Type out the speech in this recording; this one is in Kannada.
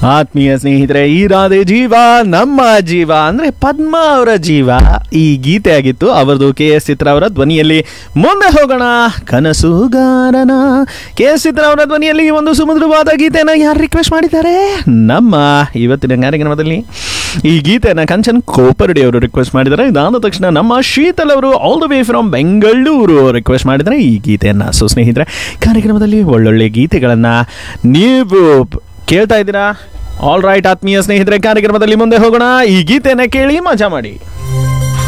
ಆತ್ಮೀಯ ಸ್ನೇಹಿತರೆ ಈ ರಾಧೆ ಜೀವ ನಮ್ಮ ಜೀವ ಅಂದ್ರೆ ಪದ್ಮ ಅವರ ಜೀವ ಈ ಗೀತೆ ಆಗಿತ್ತು ಅವರದು ಕೆ ಎಸ್ ಚಿತ್ರ ಅವರ ಧ್ವನಿಯಲ್ಲಿ ಮುಂದೆ ಹೋಗೋಣ ಕನಸುಗಾರನ ಕೆ ಎಸ್ ಚಿತ್ರ ಅವರ ಧ್ವನಿಯಲ್ಲಿ ಈ ಒಂದು ಸುಮಧುರವಾದ ಗೀತೆಯನ್ನು ಯಾರು ರಿಕ್ವೆಸ್ಟ್ ಮಾಡಿದ್ದಾರೆ ನಮ್ಮ ಇವತ್ತಿನ ಕಾರ್ಯಕ್ರಮದಲ್ಲಿ ಈ ಗೀತೆಯನ್ನು ಕಂಚನ್ ಕೋಪರ್ಡಿ ಅವರು ರಿಕ್ವೆಸ್ಟ್ ಮಾಡಿದ್ದಾರೆ ಇದಾದ ತಕ್ಷಣ ನಮ್ಮ ಶೀತಲ್ ಅವರು all the way from Bengaluru request ಮಾಡಿದ್ದಾರೆ ಈ ಗೀತೆಯನ್ನು ಸೊ ಸ್ನೇಹಿತರೆ ಕಾರ್ಯಕ್ರಮದಲ್ಲಿ ಒಳ್ಳೊಳ್ಳೆ ಗೀತೆಗಳನ್ನು ನೀವು ಕೇಳ್ತಾ ಇದ್ದೀರಾ ಆಲ್ ರೈಟ್ ಆತ್ಮೀಯ ಸ್ನೇಹಿತರೆ ಕಾರ್ಯಕ್ರಮದಲ್ಲಿ ಮುಂದೆ ಹೋಗೋಣ ಈ ಗೀತೆಯನ್ನು ಕೇಳಿ ಮಜಾ ಮಾಡಿ